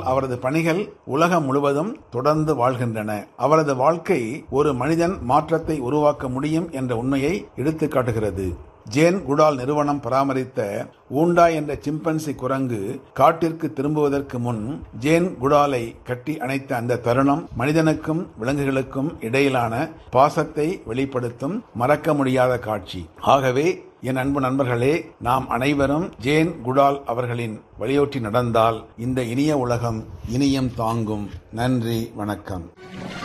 அவரது பணிகள் உலகம் முழுவதும் தொடர்ந்து வாழ்கின்றன அவரது வாழ்க்கை ஒரு மனிதன் மாற்றத்தை உருவாக்க முடியும் என்ற உண்மையை எடுத்துக் காட்டுகிறது ஜேன் குடால் நிறுவனம் பராமரித்த ஊண்டா என்ற சிம்பன்சி குரங்கு காட்டிற்கு திரும்புவதற்கு முன் ஜேன் குடாலை கட்டி அணைத்த அந்த தருணம் மனிதனுக்கும் விலங்குகளுக்கும் இடையிலான பாசத்தை வெளிப்படுத்தும் மறக்க முடியாத காட்சி ஆகவே என் அன்பு நண்பர்களே நாம் அனைவரும் ஜேன் குடால் அவர்களின் வழியோட்டி நடந்தால் இந்த இனிய உலகம் இனியும் தாங்கும் நன்றி வணக்கம்